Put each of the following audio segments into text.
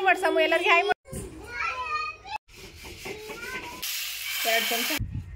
ಮಾಡ್ಸಮ್ಮ ಎಲ್ಲರಿಗೆ ಹಾಯ್ ಮಾಡ್ ಎರಡು ಚಮಚ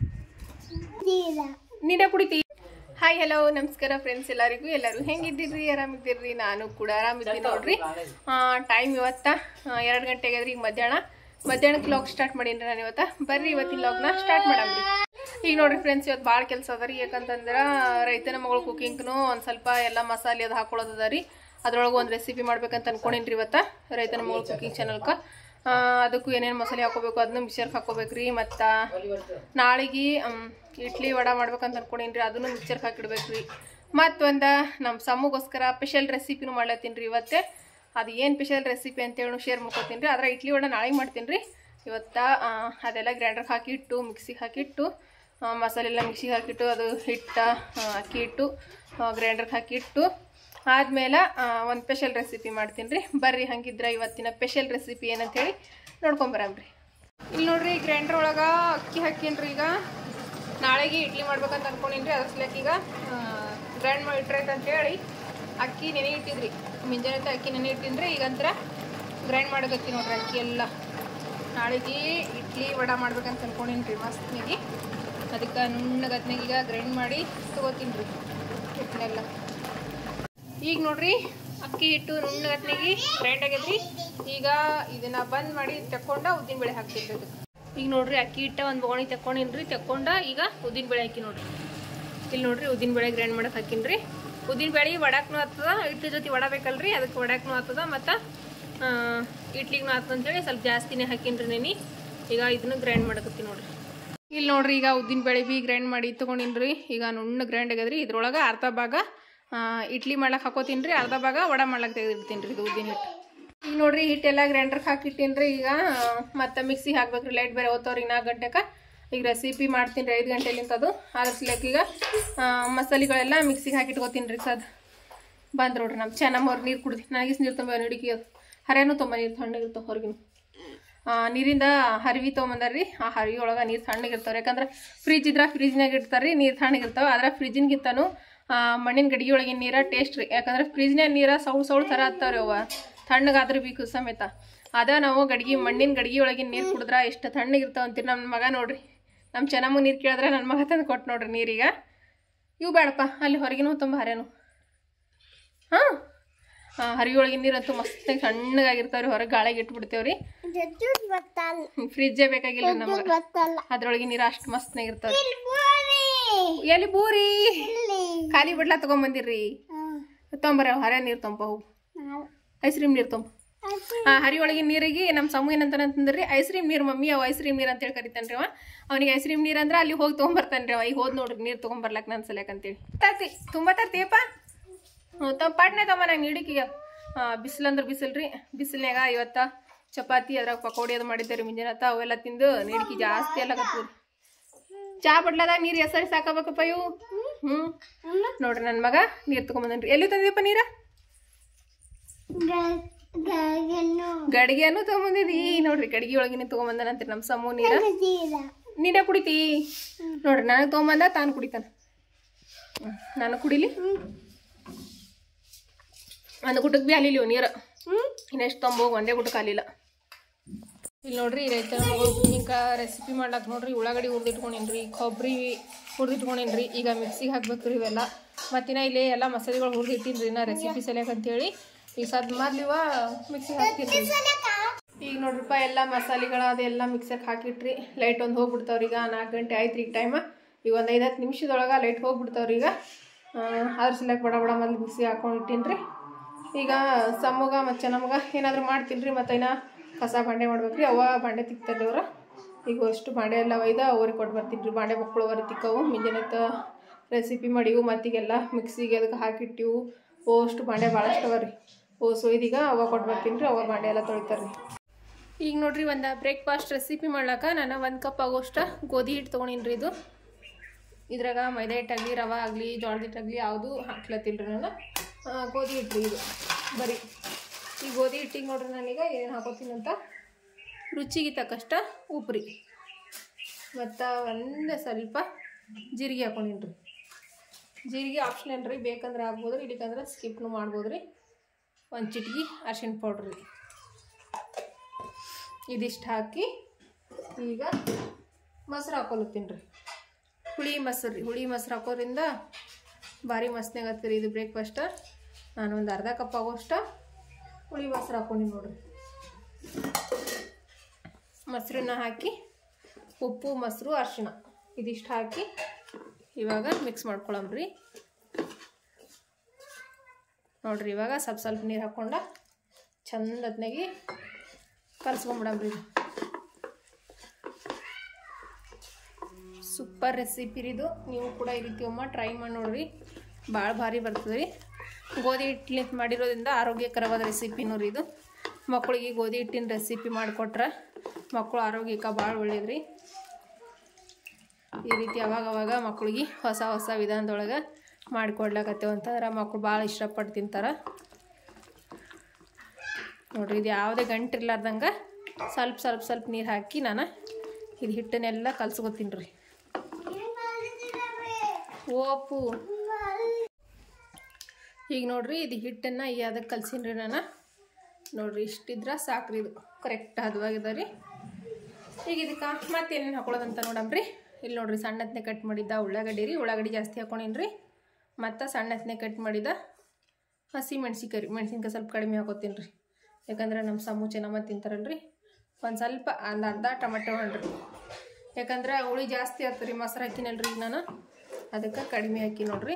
ನೀನೇ ಕುಡಿತಿ ಹಾಯ್ ಹಲೋ ನಮಸ್ಕಾರ ಫ್ರೆಂಡ್ಸ್ ಎಲ್ಲರಿಗೂ ಎಲ್ಲರೂ ಹೆಂಗಿದ್ದೀರಿ ಆರಾಮಿದ್ದೀರಿ ನಾನು ಕೂಡ ಆರಾಮಿದ್ದೀನಿ ನೋಡ್ರಿ ಟೈಮ್ ಇವತ್ತ ಎರಡು ಗಂಟೆಗೆ ಆದ್ರಿ ಈಗ ಮಧ್ಯಾಹ್ನ ಮಧ್ಯಾಹ್ನಕ್ಕೆ ಲಾಗ್ ಸ್ಟಾರ್ಟ್ ಮಾಡೀನಿ ನಾನು ಇವತ್ತ ಬರ್ರಿ ಇವತ್ತಿನ ಲಾಗ್ನ ಸ್ಟಾರ್ಟ್ ಮಾಡಮ್ರಿ ಈಗ ನೋಡ್ರಿ ಫ್ರೆಂಡ್ಸ್ ಇವತ್ತು ಭಾಳ ಕೆಲಸ ಅದ ರೀ ಯಾಕಂತಂದ್ರೆ ರೈತನ ಮಗಳು ಕುಕಿಂಗ್ನು ಒಂದು ಸ್ವಲ್ಪ ಎಲ್ಲ ಮಸಾಲೆ ಅದು ಹಾಕೊಳ್ಳೋದು ಅದ ರೀ ಅದ್ರೊಳಗೆ ಒಂದು ರೆಸಿಪಿ ಮಾಡ್ಬೇಕಂತ ಅನ್ಕೊಂಡೇನಿ ಇವತ್ತ ರೈತನ ಮಗಳು ಕುಕಿಂಗ್ ಚಾನಲ್ಕ ಅದಕ್ಕೂ ಏನೇನು ಮಸಾಲೆ ಹಾಕೋಬೇಕು ಅದನ್ನ ಮಿಕ್ಸರ್ಗೆ ಹಾಕೋಬೇಕ್ರಿ ಮತ್ತು ನಾಳೆಗೆ ಇಡ್ಲಿ ವಡ ಮಾಡ್ಬೇಕಂತ ಅನ್ಕೊಂಡೇನಿ ರೀ ಅದನ್ನು ಮಿಕ್ಸರ್ಗೆ ಹಾಕಿಡ್ಬೇಕ್ರಿ ಮತ್ತೊಂದು ನಮ್ಮ ಸಮ್ಮಗೋಸ್ಕರ ಸ್ಪೆಷಲ್ ರೆಸಿಪಿನೂ ಮಾಡ್ಲತ್ತೀನಿ ರೀ ಇವತ್ತೇ ಅದು ಏನು ಸ್ಪೆಷಲ್ ರೆಸಿಪಿ ಅಂತೇಳಿ ಶೇರ್ ಮಾಡ್ಕೊತೀನಿ ರೀ ಅದ್ರ ಇಡ್ಲಿ ವಡ ನಾಳೆಗೆ ಮಾಡ್ತೀನಿ ರೀ ಇವತ್ತು ಆ, ಅದೆಲ್ಲ ಗ್ರೈಂಡರ್ಗೆ ಹಾಕಿಟ್ಟು ಮಿಕ್ಸಿಗೆ ಹಾಕಿಟ್ಟು ಆ, ಮಸಾಲೆ ಎಲ್ಲ ಮಿಕ್ಸಿಗೆ ಹಾಕಿಟ್ಟು ಅದು ಹಿಟ್ಟು ಆ, ಅಕ್ಕಿ ಹಿಟ್ಟು ಗ್ರೈಂಡರ್ಗೆ ಹಾಕಿಟ್ಟು ಆದ್ಮೇಲೆ ಒಂದು ಸ್ಪೆಷಲ್ ರೆಸಿಪಿ ಮಾಡ್ತೀನಿ ರೀ ಬರ್ರಿ ಹಂಗಿದ್ರೆ ಇವತ್ತಿನ ಸ್ಪೆಷಲ್ ರೆಸಿಪಿ ಏನಂತೇಳಿ ನೋಡ್ಕೊಂಬರಮ್ರಿ ಇಲ್ಲಿ ನೋಡ್ರಿ ಗ್ರೈಂಡರ್ ಒಳಗೆ ಅಕ್ಕಿ ಹಾಕೀನ್ರಿ ಈಗ ನಾಳೆಗೆ ಇಡ್ಲಿ ಮಾಡ್ಬೇಕಂತ ಅನ್ಕೊಂಡೀನಿ ರೀ ಅದ್ರ ಸಲಕ್ಕೆ ಈಗ ಗ್ರೈಂಡ್ ಮಾಡಿ ಇಟ್ರೈತೆ ಅಂತೇಳಿ ಅಕ್ಕಿ ನೆನೆ ಇಟ್ಟಿದ್ರಿ ಮುಂಜಾನೆ ಅಕ್ಕಿ ನೆನೆ ಇಟ್ಟಿನ್ರಿ ಈಗಂತ್ರ ಗ್ರೈಂಡ್ ಮಾಡಕತ್ತಿ ನೋಡ್ರಿ ಅಕ್ಕಿ ಎಲ್ಲ ನಾಳೆಗೆ ಇಡ್ಲಿ ವಡ ಮಾಡ್ಬೇಕಂತ ಅನ್ಕೊಂಡೀನಿ ರೀ ಮಸ್ತ್ನಾಗಿ ಅದಕ್ಕೆ ನುಣ್ಣಗತ್ನಾಗ ಈಗ ಗ್ರೈಂಡ್ ಮಾಡಿ ತೊಗೋತೀನಿ ರೀ ಹಿಟ್ಟನ್ನೆಲ್ಲ ಈಗ ನೋಡ್ರಿ ಅಕ್ಕಿ ಹಿಟ್ಟು ನುಣ್ಣಗತ್ನಾಗಿ ಗ್ರೈಂಡ್ ಆಗೈತ್ರಿ ಈಗ ಇದನ್ನ ಬಂದ್ ಮಾಡಿ ತಕೊಂಡ ಉದ್ದಿನ ಬೇಳೆ ಹಾಕ್ತಿದ್ರಿ ಇದಕ್ಕೆ ಈಗ ನೋಡ್ರಿ ಅಕ್ಕಿ ಹಿಟ್ಟ ಒಂದು ಬೊಗಣಿ ತಕೊಂಡಿನ್ರಿ ತಕೊಂಡ ಈಗ ಉದ್ದಿನ ಬೇಳೆ ಹಾಕಿ ನೋಡ್ರಿ ಇಲ್ಲಿ ನೋಡ್ರಿ ಉದ್ದಿನ ಬೇಳೆ ಗ್ರೈಂಡ್ ಮಾಡಕ್ ಹಾಕಿನ್ರಿ ಉದ್ದಿನ ಬೇಳೆ ವಡಾಕ್ನು ಆಗ್ತದ ಇಡ್ಲಿ ಜೊತೆ ವಡ ಬೇಕಲ್ರಿ ಅದಕ್ಕೆ ವಡಾಕ್ನು ಆಗ್ತದ ಮತ್ತು ಇಡ್ಲಿಗೂ ಆಗ್ತದ ಅಂತೇಳಿ ಸ್ವಲ್ಪ ಜಾಸ್ತಿನೇ ಹಾಕಿನ್ರಿ ನೆನಿ ಈಗ ಇದನ್ನು ಗ್ರೈಂಡ್ ಮಾಡಕತ್ತಿ ನೋಡ್ರಿ ಇಲ್ಲಿ ನೋಡ್ರಿ ಈಗ ಉದ್ದಿನ ಬೇಳೆ ಬಿ ಗ್ರೈಂಡ್ ಮಾಡಿ ತಗೊಂಡಿನ್ರಿ ಈಗ ನುಣ್ಣ ಗ್ರೈಂಡ್ ಆಗ್ಯದ್ರಿ ಇದ್ರೊಳಗೆ ಅರ್ಧ ಭಾಗ ಆ, ಇಡ್ಲಿ ಮಾಡ್ಲಕ್ಕೆ ಹಾಕೋತೀನಿ ರೀ ಅರ್ಧ ಭಾಗ ವಡ ಮಾಡ್ಲಕ್ಕೆ ತೆಗೆದಿರ್ತೀನಿ ರೀ ಇದು ಉದ್ದಿನ ಹಿಟ್ಟು ಈಗ ನೋಡ್ರಿ ಹಿಟ್ಟೆಲ್ಲ ಗ್ರೈಂಡರ್ಗೆ ಹಾಕಿಟ್ಟಿನಿ ರೀ ಈಗ ಮತ್ತೆ ಮಿಕ್ಸಿ ಹಾಕ್ಬೇಕ್ರಿ ಲೈಟ್ ಬೇರೆ ಓದ್ತವ್ರಿ ನಾಲ್ಕು ಗಂಟೆಗೆ ಈಗ ರೆಸಿಪಿ ಮಾಡ್ತೀನಿ ರೀ ಐದು ಗಂಟೆಲಿಂತ ಅದು ಅದ್ರ ಸಲಕ್ಕೆ ಈಗ ಆ, ಮಸಾಲೆಗಳೆಲ್ಲ ಮಿಕ್ಸಿಗೆ ಹಾಕಿಟ್ಕೋತೀನಿ ರೀ ಸದ್ ಬಂದ್ ನೋಡ್ರಿ ನಮ್ಮ ಚೆನ್ನಮ್ಮವ್ರು ನೀರು ಕುಡ್ದು ನನಗೆ ನೀರು ತುಂಬ ಹಿಡಿಕಿ ಅದು ಹರಿಯಾನು ತುಂಬ ನೀರು ತಣ್ಣಗಿರ್ತಾವೆ ಹೊರಗಿನ ಆ, ನೀರಿಂದ ಹರಿವಿ ತೊಗೊಂಬಂದಾರ್ರಿ ಆ ಹರಿವಿ ಒಳಗೆ ನೀರು ತಣ್ಣಗಿರ್ತಾವ್ರಿ ಯಾಕಂದ್ರೆ ಫ್ರಿಜ್ ಇದ್ರೆ ಫ್ರಿಜ್ನಾಗ ಇಡ್ತಾರ್ರಿ ನೀರು ತಣ್ಣಗಿರ್ತಾವೆ ಆದ್ರೆ ಫ್ರಿಜ್ಗಿಂತನೂ ಮಣ್ಣಿನ ಗಡಿಗೆ ಒಳಗಿನ ನೀರ ಟೇಸ್ಟ್ ರೀ ಯಾಕಂದ್ರೆ ಫ್ರಿಜ್ನಾಗ ನೀರ ಸೌಳು ಸೌಳು ಥರ ಹತ್ತಾವ್ರಿ ಅವ ತಣ್ಣಗಾದ್ರೆ ಬೇಕು ಸಮೇತ ಅದ ನಾವು ಗಡಿಗೆ ಮಣ್ಣಿನ ಗಡಿಗೆ ಒಳಗಿನ ನೀರು ಕುಡಿದ್ರೆ ಎಷ್ಟು ತಣ್ಣಗಿರ್ತಾವ ಅಂತೀರಿ ನಮ್ಮ ಮಗ ನೋಡ್ರಿ ನಮ್ಮ ಚೆನ್ನಮ್ಮ ನೀರು ಕೇಳಿದ್ರೆ ನನ್ನ ಮಗ ತಂದು ಕೊಟ್ಟು ನೋಡ್ರಿ ನೀರೀಗ ಇವು ಬೇಡಪ್ಪ ಅಲ್ಲಿ ಹೊರಗಿನೂ ತುಂಬ ಹರೇನು ಹಾಂ ಹರಿಯೊಳಗಿನ ನೀರಂತೂ ಮಸ್ತ್ ಸಣ್ಣಗಾಗಿರ್ತಾವ್ರಿ ಹೊರಗೆ ಗಾಳಿಗೆ ಇಟ್ಬಿಡ್ತೇವ್ರಿ ಫ್ರಿಜ್ಜೇ ಬೇಕಾಗಿಲ್ಲ ನಮಗೆ ಅದ್ರೊಳಗಿನ ನೀರು ಅಷ್ಟು ಮಸ್ತ್ನಾಗಿರ್ತಾವ್ರಿ ಎಲ್ಲಿ ಬೂರಿ ಖಾಲಿ ಬಿಡ್ಲಾ ತಗೊಂಬಂದಿರ್ರಿ ತೊಂಬರ ಹರ ನೀರು ತೊಂಬ ಹೋಗು ಐಸ್ ಕ್ರೀಮ್ ನೀರು ತೊಂಬ ಆ ಹರಿಯೊಳಗಿನ ನೀರಿಗೆ ನಮ್ಮ ಸಮೂ ಏನಂತಾನೆ ಅಂತಂದ್ರಿ ಐಸ್ ಕ್ರೀಮ್ ನೀರು ಮಮ್ಮಿ ಅವ ಐಸ್ ಕ್ರೀಮ್ ನೀರು ಅಂತೇಳಿ ಕರಿತಾನ್ರಿ ಅವ ಅವನಿಗೆ ಐಸ್ ಕ್ರೀಮ್ ನೀರು ಅಂದ್ರೆ ಅಲ್ಲಿ ಹೋಗಿ ತೊಗೊಂಬರ್ತಾನ್ರಿ ಅವ ಈಗ ಹೋದ್ ನೋಡ್ರಿ ನೀರು ತೊಗೊಂಬರ್ಲಕ್ ನನ್ನ ಸಲಕ್ ಅಂತೇಳಿ ತರ್ತಿ ತುಂಬ ತರ್ತಿಯಪ್ಪ ಹ್ಞೂ ತಮ್ಮ ಪಾಟ್ನೆ ತಮ್ಮ ನಂಗೆ ಹಿಡಿಕೀಗ ಬಿಸಿಲಂದ್ರೆ ಬಿಸಿಲು ರೀ ಬಿಸಿಲ್ನಾಗ ಇವತ್ತ ಚಪಾತಿ ಅದ್ರಾಗ ಪಕೋಡಿ ಅದು ಮಾಡಿದ್ದೆ ರೀ ಮುಂಜಾನೆ ಹೊತ್ತ ಅವೆಲ್ಲ ತಿಂದು ನೀಡಿಕೆ ಜಾಸ್ತಿ ಎಲ್ಲ ಕತ್ತೂರಿ ಚಾ ಬಡ್ಲದಾಗ ನೀರು ಎಸರಿ ಸಾಕಬೇಕಪ್ಪ ಇವು ಹ್ಞೂ ನೋಡ್ರಿ ನನ್ನ ಮಗ ನೀರು ತೊಗೊಂಬಂದನ್ರಿ ಎಲ್ಲಿ ತಂದಿಯಪ್ಪ ನೀರ ಗಡಿಗೆನೂ ತೊಗೊಂಬಂದಿದಿ ನೋಡ್ರಿ ಗಡಿಗೆ ಒಳಗಿನ ತೊಗೊಂಬಂದನಂತ್ರಿ ನಮ್ಮ ಸಮೂ ನೀರ ನೀನೇ ಕುಡಿತಿ ನೋಡ್ರಿ ನನಗೆ ತೊಗೊಂಬಂದ ತಾನು ಕುಡಿತಾನ ಹ್ಮ್, ನಾನು ಕುಡಿಲಿ ಒಂದು ಗುಟಕ್ ಬಿ ಅಲ್ಲಿಲ್ಲ ನೀರು ಇನ್ನೆಷ್ಟು ತೊಂಬೋಗಿ ಒಂದೇ ಗುಟಕ್ ಅಲ್ಲಿಲ್ಲ ಇಲ್ಲಿ ನೋಡ್ರಿ ರೈತ ಹಿಂಗ ರೆಸಿಪಿ ಮಾಡ್ಲಾಕ ನೋಡ್ರಿ ಉಳ್ಳಾಗಡ್ಡಿ ಹುರಿದಿಟ್ಕೊಂಡೇನ್ರಿ ಕೊಬ್ಬರಿ ಹುರಿದಿಟ್ಕೊಂಡೇನ್ರಿ ಈಗ ಮಿಕ್ಸಿಗೆ ಹಾಕ್ಬೇಕ್ರಿ ಇವೆಲ್ಲ ಮತ್ತಿನ ಇಲ್ಲಿ ಎಲ್ಲ ಮಸಾಲೆಗಳು ಹುರಿದಿಟ್ಟಿನ್ರಿ ನಾ ರೆಸಿಪಿ ಸಲಿಯಾಕ ಅಂತೇಳಿ ಈಗ ಸದ್ ಮೊದ್ಲಿವ ಮಿಕ್ಸಿಗೆ ಹಾಕ್ತೀನಿ ಈಗ ನೋಡ್ರಿಪ್ಪ ಎಲ್ಲ ಮಸಾಲೆಗಳ ಅದೆಲ್ಲ ಮಿಕ್ಸರ್ಗೆ ಹಾಕಿಟ್ರಿ ಲೈಟ್ ಒಂದು ಹೋಗ್ಬಿಡ್ತಾವ್ರಿ ಈಗ ನಾಲ್ಕು ಗಂಟೆ ಆಯ್ತು ಈಗ ಟೈಮ್ ಈಗ ಒಂದು ಐದು ಹತ್ತು ನಿಮಿಷದೊಳಗೆ ಲೈಟ್ ಹೋಗ್ಬಿಡ್ತಾವ್ರಿ ಈಗ ಆ, ಅದ್ರ ಸಲಕ್ಕೆ ಬಡ ಬಡ ಮೊದ್ಲು ಮಿಕ್ಸಿ ಹಾಕೊಂಡು ಇಟ್ಟೀನಿ ಈಗ ಸಮ್ಮಗ ಮತ್ತು ಚೆನ್ನಮಗ ಏನಾದರೂ ಮಾಡ್ತೀನಿ ರೀ ಮತ್ತು ಇನ್ನ ಕಸ ಬಾಂಡೆ ಮಾಡ್ಬೇಕ್ರಿ ಅವ ಬಾಂಡೆ ತಿಕ್ತಾರೆ ಅವ್ರು ಈಗ ಅಷ್ಟು ಬಾಂಡೆ ಎಲ್ಲ ಒಯ್ದ ಅವ್ರಿಗೆ ಕೊಟ್ಟು ಬರ್ತೀನಿ ರೀ ಬಾಂಡೆ ಮಕ್ಕಳು ಅವ್ರಿಗೆ ತಿಕ್ಕವು ಮುಂಜಾನೆತ್ತ ರೆಸಿಪಿ ಮಾಡಿವು ಮತ್ತೀಗೆಲ್ಲ ಮಿಕ್ಸಿಗೆ ಅದಕ್ಕೆ ಹಾಕಿಟ್ಟಿವು ಓಷ್ಟು ಬಾಂಡೆ ಭಾಳಷ್ಟು ಅವ ರೀ ಓಸ್ ಒಯ್ದೀಗ ಅವ ಕೊಟ್ಟು ಬರ್ತೀನಿ ರೀ ಅವ ಬಾಂಡೆ ಎಲ್ಲ ತೊಳಿತಾರೆ ರೀ ಈಗ ನೋಡ್ರಿ ಒಂದು ಬ್ರೇಕ್ಫಾಸ್ಟ್ ರೆಸಿಪಿ ಮಾಡ್ಲಾಕ ನಾನು ಒಂದು ಕಪ್ ಆಗೋಷ್ಟ ಗೋಧಿ ಹಿಟ್ಟು ತೊಗೊಂಡಿನಿ ರೀ ಇದು ಇದ್ರಾಗ ಮೈದಾ ಹಿಟ್ಟಾಗಲಿ ರವೆ ಆಗಲಿ ಜೋಳದ ಹಿಟ್ಟಾಗಲಿ ಯಾವುದು ಹಾಕ್ಲತ್ತಿಲ್ಲ ರೀ ನಾನು ಆ, ಗೋಧಿ ಹಿಟ್ಟು ರೀ ಇದು ಬರೀ ಈ ಗೋಧಿ ಹಿಟ್ಟಿಗೆ ನೋಡ್ರಿ ನಾನೀಗ ಏನೇನು ಹಾಕೋತೀನಿ ಅಂತ ರುಚಿಗೆ ತಕ್ಕಷ್ಟ ಉಪ್ಪು ರೀ ಮತ್ತು ಒಂದು ಸ್ವಲ್ಪ ಜೀರಿಗೆ ಹಾಕೊಂಡಿನಿ ರೀ ಜೀರಿಗೆ ಆಪ್ಷನಲ್ ರೀ ಬೇಕಂದ್ರೆ ಆಗ್ಬೋದು ರೀ ಇಲ್ಲಿಕಂದ್ರೆ ಸ್ಕಿಪ್ನು ಮಾಡ್ಬೋದು ರೀ ಒಂದು ಚಿಟಿಗೆ ಅರಿಶಿಣ ಪೌಡ್ರ್ ರೀ ಇದಿಷ್ಟು ಹಾಕಿ ಈಗ ಮೊಸರು ಹಾಕೊಲತ್ತೀನಿ ರೀ ಹುಳಿ ಮೊಸರು ರೀ ಹುಳಿ ಮೊಸರು ಹಾಕೋದ್ರಿಂದ ಭಾರಿ ಮಸ್ತ್ನಾಗ ಆಗ್ತದೆ ಇದು ಬ್ರೇಕ್ಫಾಸ್ಟ್ ನಾನು ಒಂದು ಅರ್ಧ ಕಪ್ ಆಗೋಷ್ಟ ಹುಳಿ ಮೊಸರು ಹಾಕೊಂಡಿ ನೋಡ್ರಿ ಮೊಸರನ್ನ ಹಾಕಿ ಉಪ್ಪು ಮೊಸರು ಅರಿಶಿಣ ಇದಿಷ್ಟು ಹಾಕಿ ಇವಾಗ ಮಿಕ್ಸ್ ಮಾಡ್ಕೊಳಮ್ರಿ ನೋಡ್ರಿ ಇವಾಗ ಸ್ವಲ್ಪ ಸ್ವಲ್ಪ ನೀರು ಹಾಕ್ಕೊಂಡ ಚಂದ ಹೊತ್ನಾಗಿ ಕಲ್ಸ್ಕೊಂಬಿಡಮ್ರಿ ಇದು ಸೂಪರ್ ರೆಸಿಪಿ ರೀ ಇದು ನೀವು ಕೂಡ ಈ ರೀತಿ ಒಮ್ಮ ಟ್ರೈ ಮಾಡಿ ನೋಡ್ರಿ ಭಾಳ ಭಾರಿ ಬರ್ತದೆ ರೀ ಗೋಧಿ ಹಿಟ್ಟಿಲಿಂದ ಮಾಡಿರೋದ್ರಿಂದ ಆರೋಗ್ಯಕರವಾದ ರೆಸಿಪಿನೂ ರೀ ಇದು ಮಕ್ಕಳಿಗೆ ಗೋಧಿ ಹಿಟ್ಟಿನ ರೆಸಿಪಿ ಮಾಡಿಕೊಟ್ರೆ ಮಕ್ಕಳು ಆರೋಗ್ಯಕ್ಕೆ ಭಾಳ ಒಳ್ಳೇದು ರೀ ಈ ರೀತಿ ಅವಾಗ ಅವಾಗ ಮಕ್ಕಳಿಗೆ ಹೊಸ ಹೊಸ ವಿಧಾನದೊಳಗೆ ಮಾಡಿಕೊಡ್ಲಾಕತ್ತೇವೆ ಅಂತಂದ್ರೆ ಮಕ್ಕಳು ಭಾಳ ಇಷ್ಟಪಟ್ಟು ತಿಂತಾರೆ ನೋಡ್ರಿ ಇದು ಯಾವುದೇ ಗಂಟು ಇರ್ಲಾರ್ದಂಗೆ ಸ್ವಲ್ಪ ಸ್ವಲ್ಪ ಸ್ವಲ್ಪ ನೀರು ಹಾಕಿ ನಾನು ಇದು ಹಿಟ್ಟನ್ನೆಲ್ಲ ಕಲ್ಸ್ಕೊತೀನಿ ರೀ ಓಪು ಈಗ ನೋಡ್ರಿ ಇದು ಹಿಟ್ಟನ್ನು ಈ ಅದಕ್ಕೆ ಕಲ್ಸೀನಿ ರೀ ನಾನು ನೋಡ್ರಿ ಇಷ್ಟಿದ್ರೆ ಸಾಕ್ರಿ ಇದು ಕರೆಕ್ಟ್ ಹದವಾಗಿದೆ ರೀ ಈಗ ಇದಕ್ಕೆ ಮತ್ತೇನೇನು ಹಾಕೊಳ್ಳೋದಂತ ನೋಡಮ್ರಿ ಇಲ್ಲಿ ನೋಡ್ರಿ ಸಣ್ಣತ್ನೆ ಕಟ್ ಮಾಡಿದ್ದ ಉಳ್ಳಾಗಡ್ಡಿ ರೀ ಉಳ್ಳಾಗಡ್ಡಿ ಜಾಸ್ತಿ ಹಾಕೊಂಡಿನಿ ರೀ ಮತ್ತು ಸಣ್ಣತ್ನೆ ಕಟ್ ಮಾಡಿದ ಹಸಿ ಮೆಣ್ಸಿನ್ಕಾಯಿ ರೀ ಮೆಣ್ಸಿನ್ಕಾಯಿ ಸ್ವಲ್ಪ ಕಡಿಮೆ ಹಾಕೋತೀನಿ ರೀ ಯಾಕಂದ್ರೆ ನಮ್ಮ ಸಮೂ ಚೆನ್ನಾಗಿ ತಿಂತಾರಲ್ರಿ ಒಂದು ಸ್ವಲ್ಪ ಒಂದು ಅರ್ಧ ಟೊಮೆಟೊ ಹಣ್ಣ್ರಿ ಯಾಕಂದ್ರೆ ಹುಳಿ ಜಾಸ್ತಿ ಆಗ್ತದೆ ರೀ ಮೊಸರು ಹಾಕಿನಲ್ರಿ ಈಗ ನಾನು ಅದಕ್ಕೆ ಕಡಿಮೆ ಹಾಕಿ ನೋಡ್ರಿ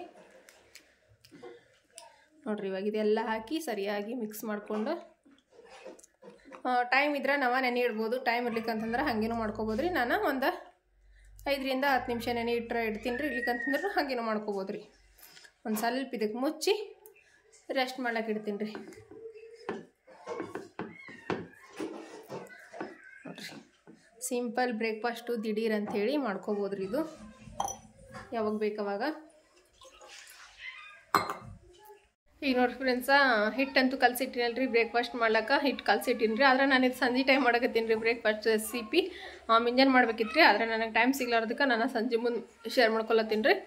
ನೋಡ್ರಿ ಇವಾಗ ಇದೆಲ್ಲ ಹಾಕಿ ಸರಿಯಾಗಿ ಮಿಕ್ಸ್ ಮಾಡಿಕೊಂಡು ಟೈಮ್ ಇದ್ರೆ ನಾವು ನೆನೆ ಇಡ್ಬೋದು ಟೈಮ್ ಇರ್ಲಿಕ್ಕಂತಂದ್ರೆ ಹಾಗೇನೂ ಮಾಡ್ಕೋಬೋದು ರೀ ನಾನು ಒಂದು ಐದರಿಂದ ಹತ್ತು ನಿಮಿಷ ನೆನೆ ಇಟ್ಟರೆ ಇಡ್ತೀನಿ ರೀ ಇರ್ಲಿಕ್ಕಂತಂದ್ರೆ ಹಾಗೇನೂ ಮಾಡ್ಕೋಬೋದು ರೀ ಒಂದು ಸ್ವಲ್ಪ ಇದಕ್ಕೆ ಮುಚ್ಚಿ ರೆಸ್ಟ್ ಮಾಡ್ಲಿಕ್ಕೆ ಇಡ್ತೀನಿ ರೀ ನೋಡ್ರಿ ಸಿಂಪಲ್ ಬ್ರೇಕ್ಫಾಸ್ಟು ದಿಢೀರ್ ಅಂಥೇಳಿ ಮಾಡ್ಕೋಬೋದು ರೀ ಇದು ಯಾವಾಗ ಬೇಕವಾಗ ಈಗ ನೋಡ್ರಿ ಫ್ರೆಂಡ್ಸ ಹಿಟ್ಟಂತೂ ಕಲ್ಸಿಟ್ಟಿನಲ್ಲ ರೀ ಬ್ರೇಕ್ಫಾಸ್ಟ್ ಮಾಡ್ಲಕ್ಕ ಹಿಟ್ಟು ಕಲ್ಸಿಟ್ಟಿನಿ ರೀ ಆದ್ರೆ ನಾನು ಇದು ಸಂಜೆ ಟೈಮ್ ಮಾಡಕತ್ತೀನಿ ರೀ ಬ್ರೇಕ್ಫಾಸ್ಟ್ ರೆಸಿಪಿ ಮುಂಜಾನೆ ಮಾಡ್ಬೇಕಿತ್ತು ರೀ ಆದರೆ ನನಗೆ ಟೈಮ್ ಸಿಗ್ಲಾರ್ದಕ್ಕೆ ನಾನು ಸಂಜೆ ಮುಂದೆ ಶೇರ್ ಮಾಡ್ಕೊಳತ್ತೀನಿ ರೀ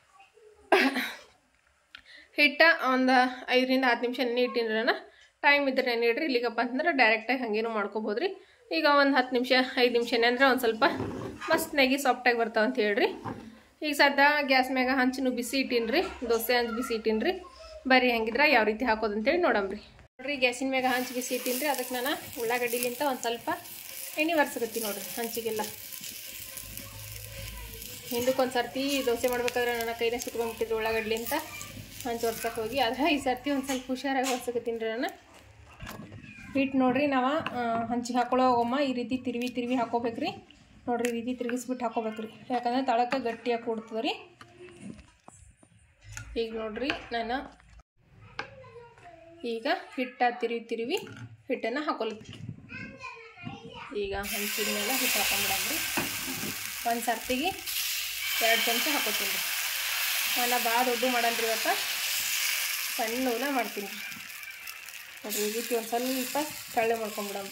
ಹಿಟ್ಟ ಒಂದು ಐದರಿಂದ ಹತ್ತು ನಿಮಿಷ ನೆನೆ ಇಟ್ಟಿನಿ ನಾನು ಟೈಮ್ ಇದ್ರೆ ನೆನೆ ಇಡ್ರಿ ಇಲ್ಲಿಗಪ್ಪ ಅಂತಂದ್ರೆ ಡೈರೆಕ್ಟಾಗಿ ಹಾಗೇನು ಮಾಡ್ಕೋಬೋದು ರೀ ಈಗ ಒಂದು ಹತ್ತು ನಿಮಿಷ ಐದು ನಿಮಿಷ ನೆಂದ್ರೆ ಒಂದು ಸ್ವಲ್ಪ ಮಸ್ತ್ನಾಗಿ ಸಾಫ್ಟಾಗಿ ಬರ್ತಾವ ಅಂತ ಹೇಳ್ರಿ ಈಗ ಸದ್ಯ ಗ್ಯಾಸ್ ಮ್ಯಾಗ ಹಂಚನು ಬಿಸಿ ಇಟ್ಟೀನಿ ರೀ ದೋಸೆ ಹಂಚು ಬಿಸಿ ಇಟ್ಟೀನಿ ರೀ ಬರ್ರಿ ಹೆಂಗಿದ್ರೆ ಯಾವ ರೀತಿ ಹಾಕೋದು ಅಂತೇಳಿ ನೋಡಮ್ರಿ ನೋಡ್ರಿ ಗ್ಯಾಸಿನ ಮ್ಯಾಗ ಹಂಚು ಬಿಸಿ ಇಟ್ಟೀನಿ ರೀ ಅದಕ್ಕೆ ನಾನು ಉಳ್ಳಾಗಡ್ಡಿಲಿಂತ ಒಂದು ಸ್ವಲ್ಪ ಎಣ್ಣೆ ಒರೆಸ್ಕತ್ತೀನಿ ನೋಡ್ರಿ ಹಂಚಿಗೆಲ್ಲ ಹಿಂದಕ್ಕೆ ಸರ್ತಿ ದೋಸೆ ಮಾಡ್ಬೇಕಾದ್ರೆ ನನ್ನ ಕೈನ ಸುಟ್ಕೊಂಡ್ಬಿಟ್ಟಿದ್ರು ಉಳ್ಳಾಗಡ್ಲಿಂತ ಹಂಚು ಒರ್ಸಕ್ಕೆ ಹೋಗಿ ಆದ್ರೆ ಈ ಸರ್ತಿ ಒಂದು ಸ್ವಲ್ಪ ಹುಷಾರಾಗಿ ಒರ್ಸಕತ್ತೀನಿ ರೀ ನಾನು ಹಿಟ್ಟು ನೋಡ್ರಿ ನಾವು ಹಂಚಿಗೆ ಹಾಕೊಳ್ಳೋ ಹೋಗಮ್ಮ ಈ ರೀತಿ ತಿರುವಿ ತಿರುವಿ ಹಾಕೋಬೇಕ್ರಿ ನೋಡ್ರಿ ಈ ರೀತಿ ತಿರುಗಿಸ್ಬಿಟ್ಟು ಹಾಕೋಬೇಕ್ರಿ ಯಾಕಂದ್ರೆ ತಳಕ್ಕೆ ಗಟ್ಟಿಯಾಗಿ ಕೂಡ್ತದೆ ರೀ ಈಗ ನೋಡ್ರಿ ನಾನು ಈಗ ಹಿಟ್ಟ ತಿರುವಿ ತಿರುವಿ ಹಿಟ್ಟನ್ನು ಹಾಕೊಳ್ತೀನಿ ಈಗ ಹಂಚಿನ ಮೇಲೆ ಹಿಟ್ಟು ಹಾಕೊಂಡ್ಬಿಡಮ್ರಿ ಒಂದು ಸರ್ತಿಗೆ ಎರಡು ಚಮಚ ಹಾಕೋತೀನಿ ರೀ ನಾನು ಭಾಳ ದೊಡ್ಡ ಮಾಡಲ್ರಿ ಇವತ್ತು ಸಣ್ಣವನ್ನ ಮಾಡ್ತೀನಿ ರೀ ನೋಡ್ರಿ ಈ ರೀತಿ ಒಂದು ಸ್ವಲ್ಪ ತಳ್ಳೆ ಮಾಡ್ಕೊಂಬಿಡಮ್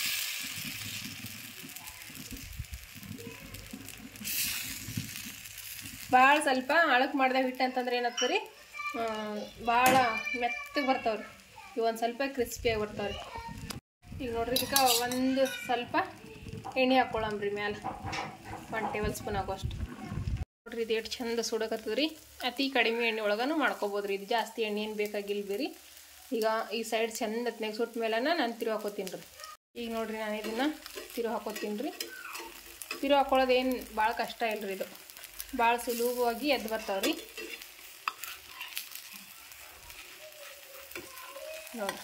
ಭಾಳ ಸ್ವಲ್ಪ ಅಳಕ್ ಮಾಡ್ದಾಗ ಹಿಟ್ಟು ಅಂತಂದ್ರೆ ಏನಾಗ್ತದೆ ರೀ ಭಾಳ ಮೆತ್ತಗೆ ಬರ್ತಾವ್ರಿ ಇವು ಒಂದು ಸ್ವಲ್ಪ ಕ್ರಿಸ್ಪಿಯಾಗಿ ಬರ್ತಾವ್ರಿ ಈಗ ನೋಡ್ರಿ ಇದಕ್ಕೆ ಒಂದು ಸ್ವಲ್ಪ ಎಣ್ಣೆ ಹಾಕ್ಕೊಳಮ್ರಿ ಮ್ಯಾಲೆ ಒನ್ ಟೇಬಲ್ ಸ್ಪೂನ್ ಆಗೋಷ್ಟು ನೋಡ್ರಿ ಇದು ಎಷ್ಟು ಚಂದ ಸುಡಕತ್ತದ ರೀ ಅತಿ ಕಡಿಮೆ ಎಣ್ಣೆ ಒಳಗನು ಮಾಡ್ಕೋಬೋದು ರೀ ಇದು ಜಾಸ್ತಿ ಎಣ್ಣೆ ಏನು ಬೇಕಾಗಿಲ್ಲ ಬಿ ರೀ ಈಗ ಈ ಸೈಡ್ ಚಂದ ಹೊತ್ನಾಗ ಸುಟ್ಟ ಮೇಲೆ ನಾನು ತಿರು ಹಾಕೋತೀನಿ ರೀ ಈಗ ನೋಡ್ರಿ ನಾನು ಇದನ್ನು ತಿರು ಹಾಕೋತೀನಿ ರೀ ತಿರು ಹಾಕೊಳ್ಳೋದು ಏನು ಭಾಳ ಕಷ್ಟ ಇಲ್ಲ ರೀ ಇದು ಭಾಳ ಸುಲಭವಾಗಿ ಎದ್ದು ಬರ್ತಾವೆ ರೀ ನೋಡ್ರಿ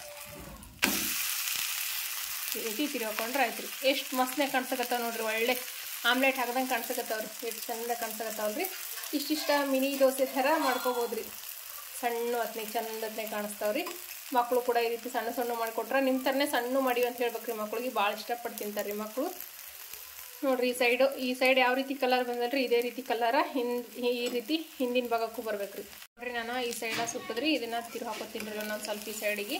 ಈ ರೀತಿ ತಿರು ಹಾಕೊಂಡ್ರೆ ಆಯ್ತು ರೀ ಎಷ್ಟು ಮಸ್ತ್ನಾಗ ಕಾಣ್ಸಕತ್ತಾವ ನೋಡ್ರಿ ಒಳ್ಳೆ ಆಮ್ಲೆಟ್ ಹಾಕ್ದಂಗೆ ಕಾಣ್ಸಕತ್ತಾವ್ರಿ ಎಷ್ಟು ಚಂದ ಕಾಣ್ಸಕತ್ತಾವಲ್ರಿ ಇಷ್ಟಿಷ್ಟ ಮಿನಿ ದೋಸೆ ಥರ ಮಾಡ್ಕೋಬೋದು ರೀ ಸಣ್ಣ ಹೊತ್ನಾಗ ಚಂದ ಹೊತ್ನಾಗ ಕಾಣಿಸ್ತಾವ್ರಿ ಮಕ್ಕಳು ಕೂಡ ಈ ರೀತಿ ಸಣ್ಣ ಸಣ್ಣ ಮಾಡಿಕೊಟ್ರೆ ನಿಮ್ಮ ಥರನೇ ಸಣ್ಣ ಮಾಡಿ ಅಂತ ಹೇಳ್ಬೇಕ್ರಿ ಮಕ್ಕಳಿಗೆ ಭಾಳ ಇಷ್ಟಪಟ್ಟು ತಿಂತಾರೆ ರೀ ಮಕ್ಕಳು ನೋಡ್ರಿ ಈ ಸೈಡು ಈ ಸೈಡ್ ಯಾವ ರೀತಿ ಕಲರ್ ಬಂದಲ್ರಿ ಇದೇ ರೀತಿ ಕಲರ ಹಿಂದ್ ಈ ರೀತಿ ಹಿಂದಿನ ಭಾಗಕ್ಕೂ ಬರ್ಬೇಕ್ರಿ ನೋಡ್ರಿ ನಾನು ಈ ಸೈಡ ಸುತ್ತದ್ರಿ ಇದನ್ನ ತಿರು ಹಾಕೋತೀನಿ ರೀ ಒಂದೊಂದು ಸ್ವಲ್ಪ ಈ ಸೈಡಿಗೆ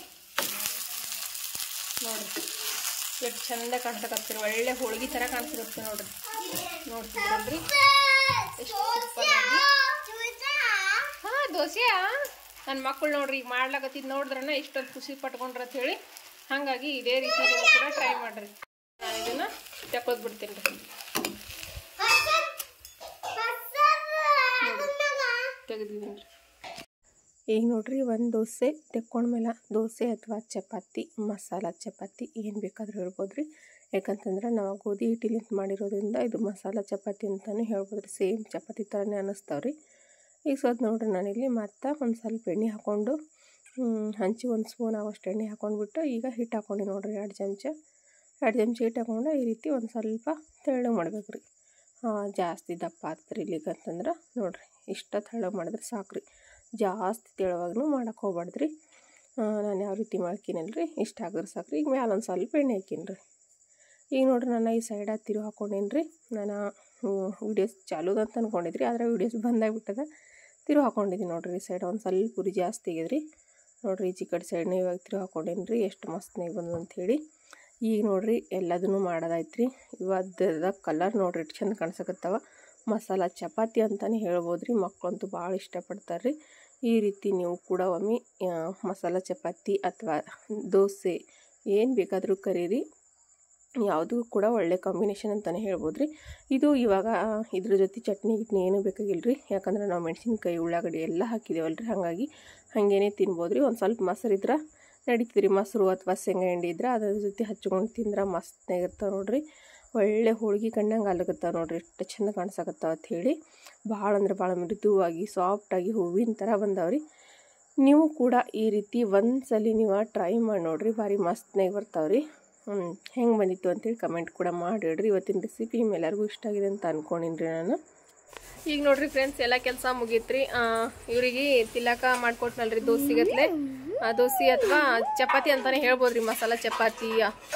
ನೋಡ್ರಿ ಎಷ್ಟು ಚಂದ ಕಾಣ್ಸಕತ್ತೀರಿ ಒಳ್ಳೆ ಹೋಳಿಗೆ ಥರ ಕಾಣಿಸ್ಕತ್ತಿ ನೋಡ್ರಿ ನೋಡ್ತಿದ್ರಲ್ರಿ ಎಷ್ಟು ಸೂಪರ್ ಆಗಿ ಹಾ ದೋಸೆಯಾ ನನ್ನ ಮಕ್ಕಳು ನೋಡ್ರಿ ಈಗ ಮಾಡ್ಲಾಕತ್ತಿದ್ ನೋಡಿದ್ರನ ಇಷ್ಟೊಂದು ಖುಷಿ ಪಟ್ಕೊಂಡ್ರ ಅಂತ ಹೇಳಿ ಹಾಗಾಗಿ ಇದೇ ರೀತಿ ನೀವು ಕೂಡ ಟ್ರೈ ಮಾಡ್ರಿ ನಾನು ನಾನು ಇದನ್ನು ತೆಕ್ಕೊದ್ ಬಿಡ್ತೀನಿ ರೀ ತೆಗೆದಿದ್ದೀನಿ ರೀ ಈಗ ನೋಡ್ರಿ ಒಂದು ದೋಸೆ ತೆಕ್ಕೊಂಡ್ಮೇಲೆ ದೋಸೆ ಅಥವಾ ಚಪಾತಿ ಮಸಾಲ ಚಪಾತಿ ಏನು ಬೇಕಾದರೂ ಹೇಳ್ಬೋದು ರೀ ಯಾಕಂತಂದ್ರೆ ನಾವು ಗೋಧಿ ಹಿಟ್ಟಿಲಿಂದ ಮಾಡಿರೋದ್ರಿಂದ ಇದು ಮಸಾಲ ಚಪಾತಿ ಅಂತಲೇ ಹೇಳ್ಬೋದು ರೀ ಸೇಮ್ ಚಪಾತಿ ಥರನೇ ಅನ್ನಿಸ್ತಾವೆ ರೀ ಈಗ ಸ್ವಲ್ಪ ನೋಡ್ರಿ ನಾನಿಲ್ಲಿ ಮತ್ತೆ ಒಂದು ಸ್ವಲ್ಪ ಎಣ್ಣೆ ಹಾಕ್ಕೊಂಡು ಹಂಚಿ ಒಂದು ಸ್ಪೂನ್ ಆಗೋಷ್ಟು ಎಣ್ಣೆ ಹಾಕ್ಕೊಂಡ್ಬಿಟ್ಟು ಈಗ ಹಿಟ್ಟು ಹಾಕ್ಕೊಂಡು ನೋಡ್ರಿ ಎರಡು ಚಮಚ ಎರಡು ಚಮಚ ಹಿಟ್ಟು ಹಾಕ್ಕೊಂಡು ಈ ರೀತಿ ಒಂದು ಸ್ವಲ್ಪ ತೆಳ್ಳಗೆ ಮಾಡ್ಬೇಕು ರೀ ಜಾಸ್ತಿ ದಪ್ಪ ಆಗ್ತದೆ ಇಲ್ಲಿಗೆ ಅಂತಂದ್ರೆ ನೋಡ್ರಿ ಇಷ್ಟ ತೆಳ್ಳಗೆ ಮಾಡಿದ್ರೆ ಸಾಕು ರೀ ಜಾಸ್ತಿ ತೆಳುವಾಗೂ ಮಾಡಕ್ಕೆ ಹೋಗ್ಬಾರ್ದು ರೀ ನಾನು ಯಾವ ರೀತಿ ಮಾಡ್ತೀನಲ್ಲ ರೀ ಇಷ್ಟ ಆಗಿದ್ರೆ ಸಾಕು ರೀ ಈಗ ಮ್ಯಾಲೆ ಒಂದು ಸ್ವಲ್ಪ ಎಣ್ಣೆ ಹಾಕೀನಿ ರೀ ಈಗ ನೋಡ್ರಿ ನಾನು ಈ ಸೈಡಾಗ ತಿರು ಹಾಕ್ಕೊಂಡೇನಿ ರೀ ನಾನು ವೀಡಿಯೋಸ್ ಚಾಲೂದ ಅಂತ ಅಂದ್ಕೊಂಡಿದ್ರಿ ಆದರೆ ವೀಡಿಯೋಸ್ ಬಂದಾಗ್ಬಿಟ್ಟದ ತಿರು ಹಾಕ್ಕೊಂಡಿದ್ದೀನಿ ನೋಡ್ರಿ ಈ ಸೈಡ್ ಒಂದು ಸ್ವಲ್ಪ ಉರಿ ಜಾಸ್ತಿ ಆಗಿದ್ರಿ ನೋಡ್ರಿ ಈಚೆ ಕಡೆ ಸೈಡ್ನ ಇವಾಗ ತಿರು ಹಾಕ್ಕೊಂಡೇನಿ ರೀ ಎಷ್ಟು ಮಸ್ತ್ನಾಗ ಬಂದು ಅಂಥೇಳಿ ಈಗ ನೋಡ್ರಿ ಎಲ್ಲದನ್ನು ಮಾಡೋದಾಯ್ತು ರೀ ಇವತ್ತದ ಕಲರ್ ನೋಡ್ರಿ ಎಷ್ಟು ಚಂದ ಕಾಣಿಸಕತ್ತವ ಮಸಾಲ ಚಪಾತಿ ಅಂತಲೇ ಹೇಳ್ಬೋದು ರೀ ಮಕ್ಕಳಂತೂ ಭಾಳ ಇಷ್ಟಪಡ್ತಾರೆ ರೀ ಈ ರೀತಿ ನೀವು ಕೂಡ ಒಮ್ಮೆ ಮಸಾಲ ಚಪಾತಿ ಅಥವಾ ದೋಸೆ ಏನು ಬೇಕಾದರೂ ಕರೀರಿ ಯಾವುದೂ ಕೂಡ ಒಳ್ಳೆ ಕಾಂಬಿನೇಷನ್ ಅಂತಲೇ ಹೇಳ್ಬೋದು ರೀ ಇದು ಇವಾಗ ಇದ್ರ ಜೊತೆ ಚಟ್ನಿ ಗಿಟ್ನಿ ಏನೂ ಬೇಕಾಗಿಲ್ಲ ರೀ ಯಾಕಂದ್ರೆ ನಾವು ಮೆಣಸಿನ್ಕಾಯಿ ಉಳ್ಳಾಗಡ್ಡಿ ಎಲ್ಲ ಹಾಕಿದ್ದೇವಲ್ಲ ರೀ ಹಾಗಾಗಿ ಹಾಗೇನೆ ತಿನ್ಬೋದು ರೀ ಒಂದು ಸ್ವಲ್ಪ ಮೊಸರು ಇದ್ರೆ ನಡೀತದೆ ರೀ ಮೊಸರು ಅಥವಾ ಶೇಂಗಾ ಹಿಂಡಿ ಇದ್ರೆ ಅದ್ರ ಜೊತೆ ಹಚ್ಕೊಂಡು ತಿಂದ್ರೆ ಮಸ್ತಾಗಿರ್ತಾವೆ ನೋಡ್ರಿ ಒಳ್ಳೆ ಹೋಳ್ಗೆ ಕಣ್ಣಂಗೆ ಅಲ್ಲಗತ್ತಾವ ನೋಡ್ರಿ ಎಷ್ಟು ಚಂದ ಕಾಣಿಸಕತ್ತಾವ ಅಂಥೇಳಿ ಭಾಳ ಅಂದ್ರೆ ಭಾಳ ಮೃದುವಾಗಿ ಸಾಫ್ಟಾಗಿ ಹೂವಿನ ಥರ ಬಂದಾವ್ರಿ ನೀವು ಕೂಡ ಈ ರೀತಿ ಒಂದ್ಸಲಿ ನೀವು ಟ್ರೈ ಮಾಡಿ ನೋಡ್ರಿ ಭಾರಿ ಮಸ್ತ್ನಾಗ ಬರ್ತಾವ್ರಿ ಹ್ಞೂ ಹೆಂಗೆ ಬಂದಿತ್ತು ಅಂತೇಳಿ ಕಮೆಂಟ್ ಕೂಡ ಮಾಡಿಡ್ರಿ ಇವತ್ತಿನ ರೆಸಿಪಿ ನಿಮ್ಮೆಲ್ಲರಿಗೂ ಇಷ್ಟ ಆಗಿದೆ ಅಂತ ಅಂದ್ಕೊಂಡಿನಿ ರೀ ನಾನು ಈಗ ನೋಡ್ರಿ ಫ್ರೆಂಡ್ಸ್ ಎಲ್ಲ ಕೆಲಸ ಮುಗೀತ್ರಿ ಇವರಿಗೆ ತಿಲಕ ಮಾಡ್ಕೊಟ್ನಲ್ರಿ ದೋಸೆಗತ್ಲೆ ಆ ದೋಸೆ ಅಥವಾ ಚಪಾತಿ ಅಂತಾನೆ ಹೇಳ್ಬೋದ್ರಿ ಮಸಾಲ ಚಪಾತಿ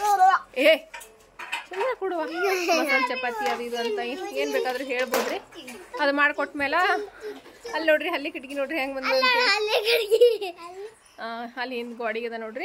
ಏ ಸುಮ್ಮನೆ ಕೊಡುವ ಮಸಾಲ ಚಪಾತಿ ಅದು ಇದು ಅಂತ ಏನು ಬೇಕಾದ್ರೂ ಹೇಳ್ಬೋದ್ರಿ ಅದು ಮಾಡ್ಕೊಟ್ಮೇಲೆ ಅಲ್ಲಿ ನೋಡ್ರಿ ಅಲ್ಲಿ ಕಿಟಕಿ ನೋಡ್ರಿ ಹೆಂಗೆ ಬಂದು ಅಲ್ಲಿ ಹಿಂದ್ ಗೋಡಿಗೆ ಅದ ನೋಡ್ರಿ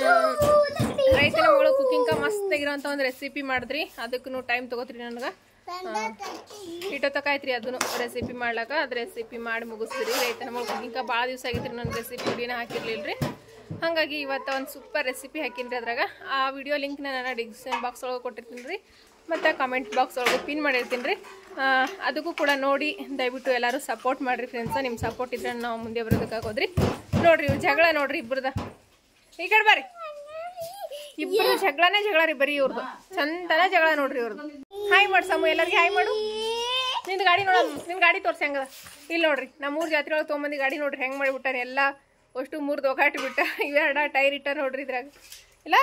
ರೈತನ ಮಗಳು ಕುಕಿಂಗ್ ಮಸ್ತ್ ಆಗಿರೋಂಥ ಒಂದು ರೆಸಿಪಿ ಮಾಡಿದ್ರಿ ಅದಕ್ಕೂ ಟೈಮ್ ತಗೋತ್ರಿ ನನಗೆ ಇಟ್ಟೊತ್ತಕಾಯ್ತ್ರಿ ಅದನ್ನು ರೆಸಿಪಿ ಮಾಡ್ಲಾಕ ಅದು ರೆಸಿಪಿ ಮಾಡಿ ಮುಗಿಸ್ತೀರಿ ರೈತನ ಮಗಳು ಕುಕಿಂಗ್ ಭಾಳ ದಿವಸ ಆಗೈತ್ರಿ ನನ್ನ ರೆಸಿಪಿ ವಿಡಿಯೋನ ಹಾಕಿರ್ಲಿಲ್ಲ ರೀ ಹಾಗಾಗಿ ಇವತ್ತು ಒಂದು ಸೂಪರ್ ರೆಸಿಪಿ ಹಾಕಿನಿ ರೀ ಅದ್ರಾಗ ಆ ವಿಡಿಯೋ ಲಿಂಕ್ನ ನಾನು ಡಿಸ್ಕ್ರಿಪ್ಷನ್ ಬಾಕ್ಸ್ ಒಳಗೆ ಕೊಟ್ಟಿರ್ತೀನಿ ರೀ ಮತ್ತು ಕಮೆಂಟ್ ಬಾಕ್ಸ್ ಒಳಗೆ ಪಿನ್ ಮಾಡಿರ್ತೀನಿ ರೀ ಅದಕ್ಕೂ ಕೂಡ ನೋಡಿ ದಯವಿಟ್ಟು ಎಲ್ಲರೂ ಸಪೋರ್ಟ್ ಮಾಡಿರಿ ಫ್ರೆಂಡ್ಸ ನಿಮ್ಮ ಸಪೋರ್ಟ್ ಇದ್ರೆ ನಾವು ಮುಂದೆ ಬರೋದಕ್ಕಾಗೋದ್ರಿ ನೋಡ್ರಿ ಇವ್ರು ಜಗಳ ನೋಡ್ರಿ ಇಬ್ಬರದ ಈ ಕಡೆ ಬರ್ರಿ ಇಬ್ಬರು ಜಗಳನೇ ಜಗಳ ರೀ ಬರೀ ಇವ್ರದ್ದು ಚಂದನ ಜಗಳ ನೋಡ್ರಿ ಇವ್ರದ್ದು ಹಾಯ್ ಮಾಡು ಸಮು ಎಲ್ಲರಿಗೆ ಹಾಯ್ ಮಾಡು ನಿಂದು ಗಾಡಿ ನೋಡ ನಿನ್ನ ಗಾಡಿ ತೋರ್ಸಿ ಹೆಂಗದ ಇಲ್ಲಿ ನೋಡ್ರಿ ನಮ್ಮ ಮೂರು ಜಾತ್ರೆ ಒಳಗೆ ತೊಗೊಂಬಂದು ಗಾಡಿ ನೋಡ್ರಿ ಹೆಂಗೆ ಮಾಡಿಬಿಟ್ಟಾರೆ ಎಲ್ಲ ಅಷ್ಟು ಮೂರು ದೊಗಾಟಿ ಬಿಟ್ಟ ಇವೆರಡ ಟೈರ್ ಇಟ್ಟ ನೋಡ್ರಿ ಇದ್ರಾಗ ಇಲ್ಲ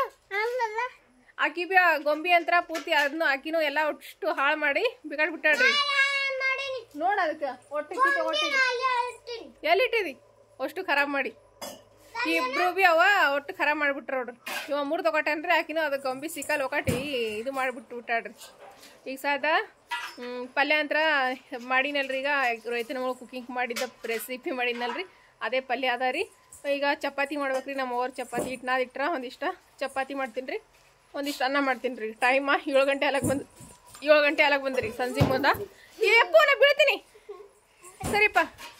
ಆಕಿ ಬಿ ಆ ಗೊಂಬಿ ಅಂತ್ರ ಪೂರ್ತಿ ಅದನ್ನು ಆಕಿನೂ ಎಲ್ಲ ಅಷ್ಟು ಹಾಳು ಮಾಡಿ ಬಿಗಾಡ್ ಬಿಟ್ಟಾಡ್ರಿ ನೋಡ ಅದಕ್ಕೆ ಒಟ್ಟು ತಗೊಟ್ಟಿದಿ ಎಲ್ಲಿಟ್ಟಿದಿ ಅಷ್ಟು ಖರಾಬ್ ಮಾಡಿ ಇಬ್ರು ಬಿ ಅವ ಒಟ್ಟು ಖರಾಬ್ ಮಾಡಿಬಿಟ್ರ ನೋಡ್ರಿ ಇವ ಮೂರು ತಗೊಟ್ಟನ್ರಿ ಆಕಿನೂ ಅದು ಗೊಂಬಿ ಸಿಕ್ಕಲ್ ಒಕಾಟಿ ಇದು ಮಾಡಿಬಿಟ್ಟು ಬಿಟ್ಟಾಡ್ರಿ ಈಗ ಸಾದ ಹ್ಮ್, ಪಲ್ಯ ಅಂತ್ರ ಮಾಡಿನಲ್ರಿ ಈಗ ರೈತನ ಮಗಳು ಕುಕಿಂಗ್ ಮಾಡಿದ್ದ ರೆಸಿಪಿ ಮಾಡಿದ್ನಲ್ರಿ ಅದೇ ಪಲ್ಯ ಅದ ರೀ ಈಗ ಚಪಾತಿ ಮಾಡ್ಬೇಕ್ರಿ ನಮ್ಮ ಅವ್ರ ಚಪಾತಿ ಹಿಟ್ಟು ನಾದಿಟ್ರ ಒಂದಿಷ್ಟ ಚಪಾತಿ ಮಾಡ್ತೀನಿ ರೀ ಒಂದಿಷ್ಟು ಅನ್ನ ಮಾಡ್ತೀನಿ ರೀ ಟೈಮ ಏಳು ಗಂಟೆ ಅಲಕ್ ಬಂದು ಏಳು ಗಂಟೆ ಅಲಕ್ ಬಂದ್ರಿ ಸಂಜೆ ಮುಂದ ಏಪ್ಪು ನಾ ಬೀಳ್ತೀನಿ ಸರಿಪ್ಪ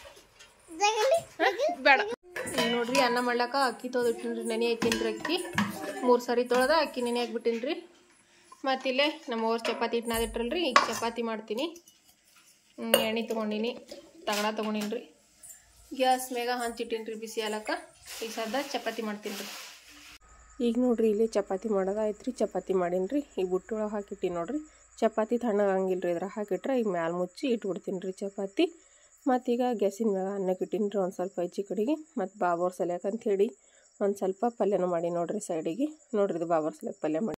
ಹ? ಬೇಡ ಈಗ ನೋಡ್ರಿ ಅನ್ನ ಮಾಡ್ಲಾಕ ಅಕ್ಕಿ ತೊಳೆದಿಟ್ಟಿನ್ರಿ ನೆನೆ ಹಾಕಿನ್ರಿ ಅಕ್ಕಿ ಮೂರು ಸರಿ ತೊಳೆದ ಅಕ್ಕಿ ನೆನೆ ಹಾಕ್ಬಿಟ್ಟಿನ್ರಿ ಮತ್ತಿಲ್ಲೇ ನಮ್ಮ ಅವ್ರ ಚಪಾತಿ ಹಿಟ್ಟು ನಾದಿಟ್ರಲ್ರಿ ಈಗ ಚಪಾತಿ ಮಾಡ್ತೀನಿ ಹ್ಮ್, ಎಣ್ಣೆ ತೊಗೊಂಡಿನಿ ತಗಡ ತೊಗೊಂಡಿನ್ರಿ ಗ್ಯಾಸ್ ಮೇಗ ಹಂಚಿಟ್ಟಿನ್ರಿ ಬಿಸಿ ಹಾಲಕ್ಕ ಈಗ ಸದ್ದ ಚಪಾತಿ ಮಾಡ್ತೀನಿ ರೀ ಈಗ ನೋಡ್ರಿ ಇಲ್ಲಿ ಚಪಾತಿ ಮಾಡೋದಾಯ್ತು ರೀ ಚಪಾತಿ ಮಾಡೀನಿ ಈ ಬುಟ್ಟೊಳಗೆ ಹಾಕಿಟ್ಟಿ ನೋಡ್ರಿ ಚಪಾತಿ ತಣ್ಣಗಾಗಿಲ್ಲ ರೀ ಇದ್ರಾಗ ಹಾಕಿಟ್ರೆ ಈಗ ಮ್ಯಾಲೆ ಮುಚ್ಚಿ ಇಟ್ಬಿಡ್ತೀನಿ ರೀ ಚಪಾತಿ ಮತ್ತೀಗ ಗ್ಯಾಸಿನ ಮ್ಯಾಗ ಅನ್ನಕ್ಕೆ ಇಟ್ಟೀನಿ ರೀ ಒಂದು ಸ್ವಲ್ಪ ಹೆಚ್ಚಿ ಕಡೆಗೆ ಮತ್ತು ಬಾಬೋರ್ ಸಲ್ಯಾಕ ಅಂತ ಹೇಳಿ ಒಂದು ಸ್ವಲ್ಪ ಪಲ್ಯನೂ ಮಾಡಿ ನೋಡ್ರಿ ಸೈಡಿಗೆ ನೋಡ್ರಿ ಇದು ಬಾಬೋರ್ ಸಲ್ಯಾಕ ಪಲ್ಯ ಮಾಡಿ